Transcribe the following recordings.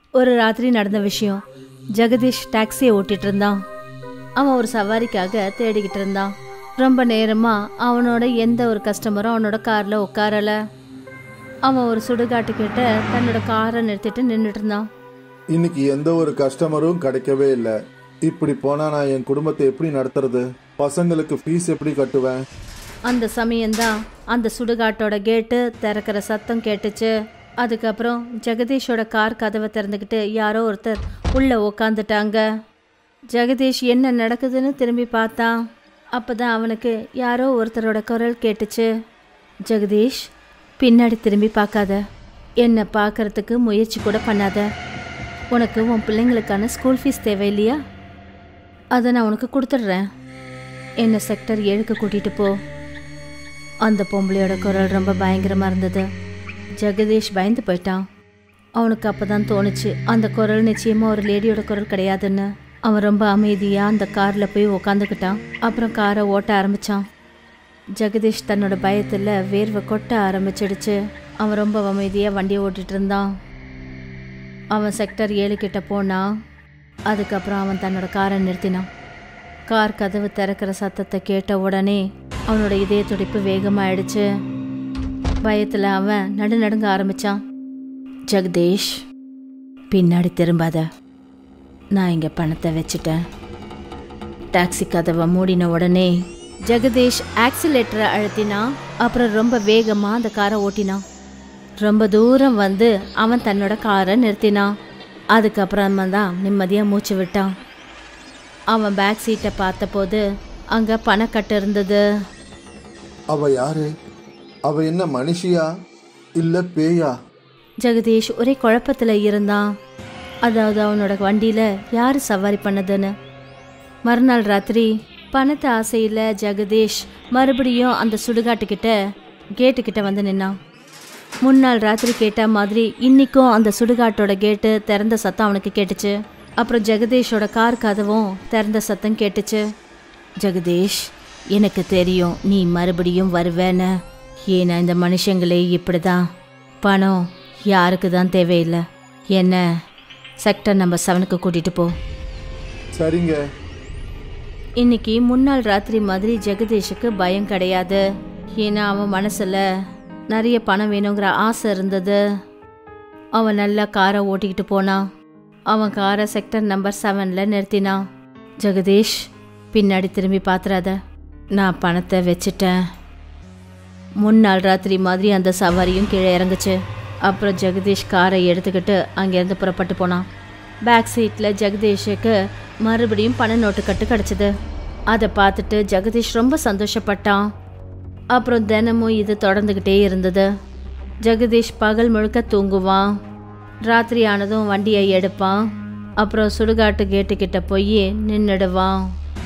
ஒரு ராத்திரி நடந்த விஷயம் ஜெகதீஷ் டாக்ஸியை ஓட்டிட்டு இருந்தான் அவன் ஒரு சவாரிக்காக தேடிக்கிட்டு இருந்தான் ரொம்ப நேரமா அவனோட எந்த ஒரு கஸ்டமரும் அவனோட கார்ல உட்காரல அவன் ஒரு சுடுகாட்டு கிட்ட தன்னோட காரை நிறுத்திட்டு நின்றுட்டு இருந்தான் இன்னைக்கு எந்த ஒரு கஸ்டமரும் கிடைக்கவே இல்லை இப்படி போனா நான் என் குடும்பத்தை எப்படி நடத்துறது பசங்களுக்கு ஃபீஸ் எப்படி கட்டுவேன் அந்த சமயம்தான் அந்த சுடுகாட்டோட கேட்டு திறக்கிற சத்தம் கேட்டுச்சு அதுக்கப்புறம் ஜெகதீஷோட கார் கதவை திறந்துக்கிட்டு யாரோ ஒருத்தர் உள்ள உக்காந்துட்டாங்க ஜெகதீஷ் என்ன நடக்குதுன்னு திரும்பி பார்த்தான் அப்பதான் அவனுக்கு யாரோ ஒருத்தரோட குரல் கேட்டுச்சு ஜெகதீஷ் பின்னாடி திரும்பி பார்க்காத என்னை பார்க்கறதுக்கு முயற்சி கூட பண்ணாத உனக்கு உன் பிள்ளைங்களுக்கான ஸ்கூல் ஃபீஸ் தேவை இல்லையா அதை நான் உனக்கு கொடுத்துட்றேன் என்னை செக்டர் ஏழுக்கு கூட்டிகிட்டு போ அந்த பொம்பளையோட குரல் ரொம்ப பயங்கரமாக இருந்தது ஜெகதீஷ் பயந்து போயிட்டான் அவனுக்கு அப்போ தான் தோணுச்சு அந்த குரல் நிச்சயமாக ஒரு லேடியோட குரல் கிடையாதுன்னு அவன் ரொம்ப அமைதியாக அந்த காரில் போய் உக்காந்துக்கிட்டான் அப்புறம் காரை ஓட்ட ஆரம்பித்தான் ஜெகதீஷ் தன்னோட பயத்தில் வேர்வை கொட்ட ஆரம்பிச்சிடுச்சு அவன் ரொம்ப அமைதியாக வண்டியை ஓட்டிகிட்டு இருந்தான் அவன் செக்டர் ஏழு கிட்ட போனான் அதுக்கப்புறம் அவன் தன்னோட காரை நிறுத்தினான் கார் கதவு திறக்கிற சத்தத்தை கேட்ட உடனே அவனோட இதய துடிப்பு வேகமாயிடுச்சு பயத்தில் அவன் நடுநடுங்க ஆரம்பிச்சான் ஜெகதீஷ் பின்னாடி திரும்பாத நான் இங்கே பணத்தை வச்சுட்டேன் டாக்ஸி கதவை மூடின உடனே ஜெகதீஷ் ஆக்சிலேட்டரை அழுத்தினான் அப்புறம் ரொம்ப வேகமாக அந்த காரை ஓட்டினான் ரொம்ப தூரம் வந்து அவன் தன்னோட காரை நிறுத்தினான் அதுக்கப்புறமா தான் நிம்மதியாக மூச்சு விட்டான் அவன் பேக் சீட்டை பார்த்தபோது அங்கே பணக்கட்டு இருந்தது அவ யாரு அவ என்ன மனுஷியா இல்ல பேயா ஜெகதீஷ் ஒரே குழப்பத்தில் இருந்தான் அதாவது அவனோட வண்டியில் யார் சவாரி பண்ணதுன்னு மறுநாள் ராத்திரி பணத்தை ஆசையில் ஜெகதீஷ் மறுபடியும் அந்த சுடுகாட்டுக்கிட்ட கேட்டுக்கிட்ட வந்து நின்னான் முன்னாள் ராத்திரி கேட்ட மாதிரி இன்னிக்கும் அந்த சுடுகாட்டோட கேட்டு திறந்த சத்தம் அவனுக்கு கேட்டுச்சு அப்புறம் ஜெகதீஷோட கார் கதவும் திறந்த சத்தம் கேட்டுச்சு ஜெகதீஷ் எனக்கு தெரியும் நீ மறுபடியும் வருவேன்னு ஏன்னா இந்த மனுஷங்களே இப்படிதான் பணம் யாருக்கு தான் தேவையில்லை என்ன செக்டர் நம்பர் செவனுக்கு கூட்டிட்டு போ சரிங்க இன்னைக்கு முன்னாள் ராத்திரி மாதிரி ஜெகதீஷுக்கு பயம் கிடையாது ஏன்னா அவன் மனசுல நிறைய பணம் வேணுங்கிற ஆசை இருந்தது அவன் நல்லா காரை ஓட்டிக்கிட்டு போனான் அவன் காரை செக்டர் நம்பர் செவன்ல நிறுத்தினான் ஜெகதீஷ் பின்னாடி திரும்பி பார்த்துறாத நான் பணத்தை வச்சிட்டேன் முன்னாள் ராத்திரி மாதிரி அந்த சவாரியும் கீழே இறங்குச்சு அப்புறம் ஜெகதீஷ் காரை எடுத்துக்கிட்டு அங்கேருந்து புறப்பட்டு போனான் பேக் சீட்டில் ஜெகதீஷுக்கு மறுபடியும் பண நோட்டு கட்டு கிடச்சிது அதை பார்த்துட்டு ஜெகதீஷ் ரொம்ப சந்தோஷப்பட்டான் அப்புறம் தினமும் இது தொடர்ந்துக்கிட்டே இருந்தது ஜெகதீஷ் பகல் முழுக்க தூங்குவான் ராத்திரி ஆனதும் வண்டியை எடுப்பான் அப்புறம் சுடுகாட்டு கேட்டுக்கிட்ட போய் நின்றுடுவான்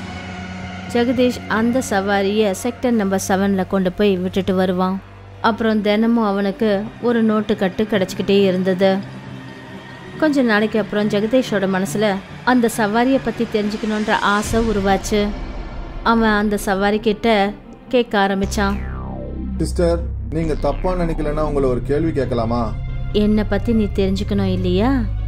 ஜெகதீஷ் அந்த சவாரியை செக்டர் நம்பர் செவனில் கொண்டு போய் விட்டுட்டு வருவான் அப்புறம் தினமும் அவனுக்கு ஒரு நோட்டு கட்டு கிடச்சிக்கிட்டே இருந்தது கொஞ்ச நாளைக்கு அப்புறம் ஜெகதீஷோட மனசில் அந்த சவாரியை பற்றி தெரிஞ்சுக்கணுன்ற ஆசை உருவாச்சு அவன் அந்த சவாரி கிட்ட கேட்க ஆரம்பிச்சான் சிஸ்டர் நீங்க தப்பா நினைக்கலன்னா உங்களை ஒரு கேள்வி கேட்கலாமா என்னை பற்றி நீ தெரிஞ்சுக்கணும் இல்லையா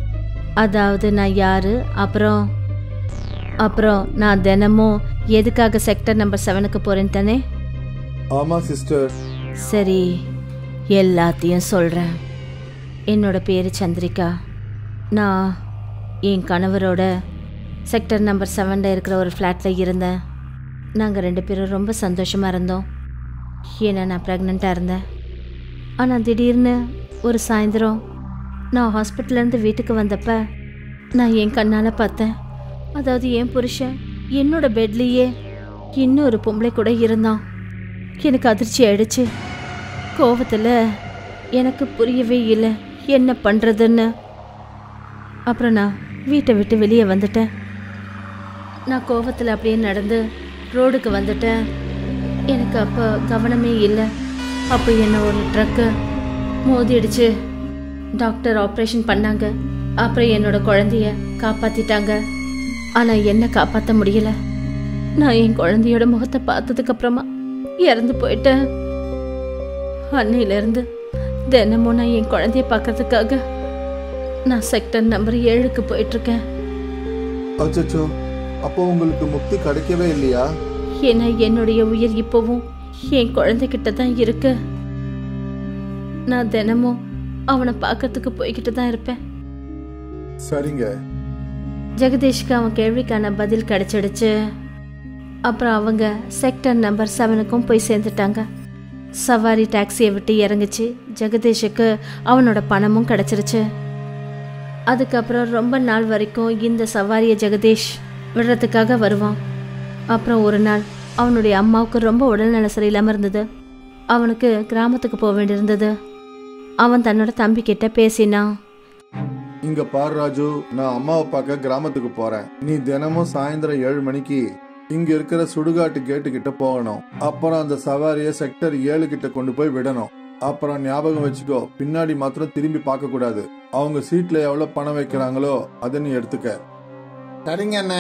அதாவது நான் யாரு அப்புறம் அப்புறம் நான் தினமும் எதுக்காக செக்டர் நம்பர் செவனுக்கு போகிறேன் தானே ஆமா சிஸ்டர் சரி எல்லாத்தையும் சொல்கிறேன் என்னோட பேர் சந்திரிகா நான் என் கணவரோட செக்டர் நம்பர் செவனில் இருக்கிற ஒரு ஃப்ளாட்டில் இருந்தேன் நாங்கள் ரெண்டு பேரும் ரொம்ப சந்தோஷமாக இருந்தோம் ஏன்னா நான் ப்ரெக்னெண்ட்டாக இருந்தேன் ஆனால் திடீர்னு ஒரு சாயந்தரம் நான் ஹாஸ்பிட்டல்லேருந்து வீட்டுக்கு வந்தப்ப நான் என் கண்ணால் பார்த்தேன் அதாவது என் புருஷன் என்னோட பெட்லேயே இன்னொரு பொம்பளை கூட இருந்தான் எனக்கு அதிர்ச்சி ஆயிடுச்சு கோவத்தில் எனக்கு புரியவே இல்லை என்ன பண்ணுறதுன்னு அப்புறம் நான் வீட்டை விட்டு வெளியே வந்துட்டேன் நான் கோவத்தில் அப்படியே நடந்து ரோடுக்கு வந்துட்டேன் எனக்கு அப்போ கவனமே இல்லை அப்போ என்ன ஒரு ட்ரக்கு மோதிடுச்சு டாக்டர் ஆப்ரேஷன் பண்ணாங்க அப்புறம் என்னோட குழந்தைய காப்பாத்திட்டாங்க ஆனால் என்ன காப்பாற்ற முடியல நான் என் குழந்தையோட முகத்தை பார்த்ததுக்கு அப்புறமா இறந்து போயிட்டேன் அன்னையிலேருந்து தினமும் நான் என் குழந்தைய பார்க்கறதுக்காக நான் செக்டர் நம்பர் ஏழுக்கு போயிட்டுருக்கேன் அச்சச்சோ அப்போ உங்களுக்கு முக்தி கிடைக்கவே இல்லையா ஏன்னா என்னுடைய உயிர் இப்போவும் என் குழந்தைகிட்ட தான் இருக்கு நான் தினமும் அவனை பார்க்கறதுக்கு போய்கிட்டு தான் இருப்பேன் சரிங்க ஜெகதீஷ்க்கு அவன் கேள்விக்கான பதில் கிடைச்சிடுச்சு அப்புறம் அவங்க செக்டர் நம்பர் செவனுக்கும் போய் சேர்ந்துட்டாங்க சவாரி டாக்ஸியை விட்டு இறங்குச்சு ஜெகதீஷுக்கு அவனோட பணமும் கிடைச்சிருச்சு அதுக்கப்புறம் ரொம்ப நாள் வரைக்கும் இந்த சவாரியை ஜெகதீஷ் விடுறதுக்காக வருவான் அப்புறம் ஒரு நாள் அவனுடைய அம்மாவுக்கு ரொம்ப உடல்நல சரியில்லாமல் இருந்தது அவனுக்கு கிராமத்துக்கு போக வேண்டியிருந்தது அவன் தன்னோட தம்பி கிட்ட பேசினான் இங்க பாரு ராஜு நான் அம்மாவை பார்க்க கிராமத்துக்கு போறேன் நீ தினமும் சாயந்தரம் ஏழு மணிக்கு இங்க இருக்கிற சுடுகாட்டு கேட்டு கிட்ட போகணும் அப்புறம் அந்த சவாரிய செக்டர் ஏழு கிட்ட கொண்டு போய் விடணும் அப்புறம் ஞாபகம் வச்சுக்கோ பின்னாடி மாத்திரம் திரும்பி பார்க்க கூடாது அவங்க சீட்ல எவ்வளவு பணம் வைக்கிறாங்களோ அதை நீ எடுத்துக்க சரிங்க அண்ணே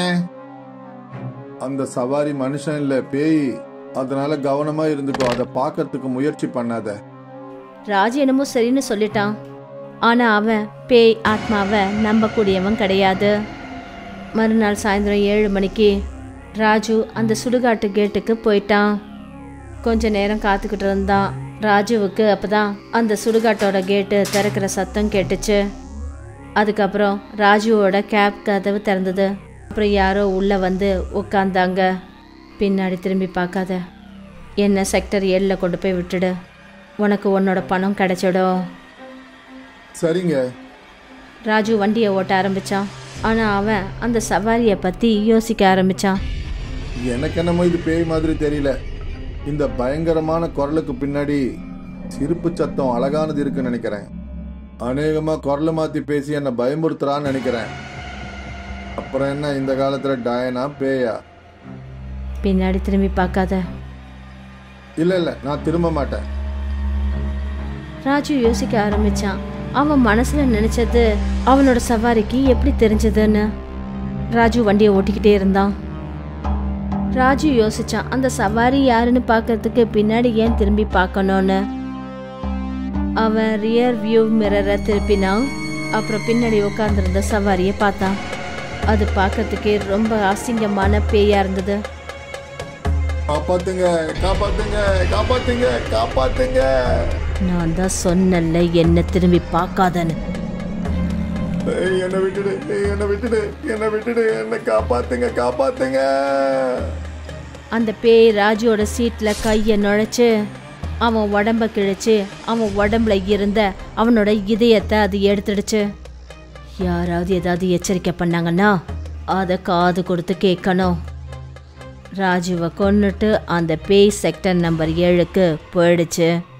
அந்த சவாரி மனுஷன் இல்ல பேய் அதனால கவனமா இருந்துக்கோ அதை பார்க்கறதுக்கு முயற்சி பண்ணாத ராஜ் என்னமோ சரின்னு சொல்லிட்டான் ஆனா அவன் பேய் ஆத்மாவை நம்பக்கூடியவன் கிடையாது மறுநாள் சாயந்தரம் ஏழு மணிக்கு ராஜு அந்த சுடுகாட்டு கேட்டுக்கு போயிட்டான் கொஞ்ச நேரம் காத்துக்கிட்டு இருந்தான் ராஜுவுக்கு அப்பதான் அந்த சுடுகாட்டோட கேட்டு திறக்கிற சத்தம் கேட்டுச்சு அதுக்கப்புறம் ராஜுவோட கேப் கதவு திறந்தது அப்புறம் யாரோ உள்ளே வந்து உட்காந்தாங்க பின்னாடி திரும்பி பார்க்காத என்ன செக்டர் ஏழில் கொண்டு போய் விட்டுடு உனக்கு உன்னோட பணம் கிடைச்சிடும் சரிங்க ராஜு வண்டியை ஓட்ட ஆரம்பிச்சான் ஆனால் அவன் அந்த சவாரியை பற்றி யோசிக்க ஆரம்பிச்சான் எனக்கு என்னமோ இது பேய் மாதிரி தெரியல இந்த பயங்கரமான குரலுக்கு பின்னாடி சிரிப்பு சத்தம் அழகானது இருக்குன்னு நினைக்கிறேன் அநேகமா குரலை மாத்தி பேசி என்னை பயமுறுத்துறான்னு நினைக்கிறேன் அப்புறம் என்ன இந்த காலத்துல டயனா பேயா பின்னாடி திரும்பி பார்க்காத இல்ல இல்ல நான் திரும்ப மாட்டேன் ராஜு யோசிக்க ஆரம்பிச்சான் அவன் மனசுல நினைச்சது அவனோட சவாரிக்கு எப்படி தெரிஞ்சதுன்னு ராஜு வண்டியை ஓட்டிக்கிட்டே இருந்தான் ராஜு யோசிச்சான் அந்த சவாரி யாருன்னு பார்க்கறதுக்கு பின்னாடி ஏன் திரும்பி பார்க்கணும்னு அவன் ரியர் வியூ மிரரை திருப்பினான் அப்புறம் பின்னாடி உட்காந்துருந்த சவாரியை பார்த்தான் அது பார்க்கறதுக்கே ரொம்ப அசிங்கமான பேயா இருந்தது காப்பாத்துங்க காப்பாத்துங்க காப்பாத்துங்க காப்பாத்துங்க நான் தான் சொன்னல என்ன திரும்பி பார்க்காதன்னு ஏய், என்னை விட்டுடு ஏய், என்னை விட்டுடு என்னை விட்டுடு என்னை காப்பாத்துங்க காப்பாத்துங்க அந்த பேய் ராஜுவோட சீட்ல கையை நுழைச்சு அவன் உடம்ப கிழிச்சு அவன் உடம்புல இருந்த அவனோட இதயத்தை அது எடுத்துடுச்சு யாராவது ஏதாவது எச்சரிக்கை பண்ணாங்கன்னா அதை காது கொடுத்து கேட்கணும் ராஜுவை கொன்னுட்டு அந்த பேய் செக்டர் நம்பர் ஏழுக்கு போயிடுச்சு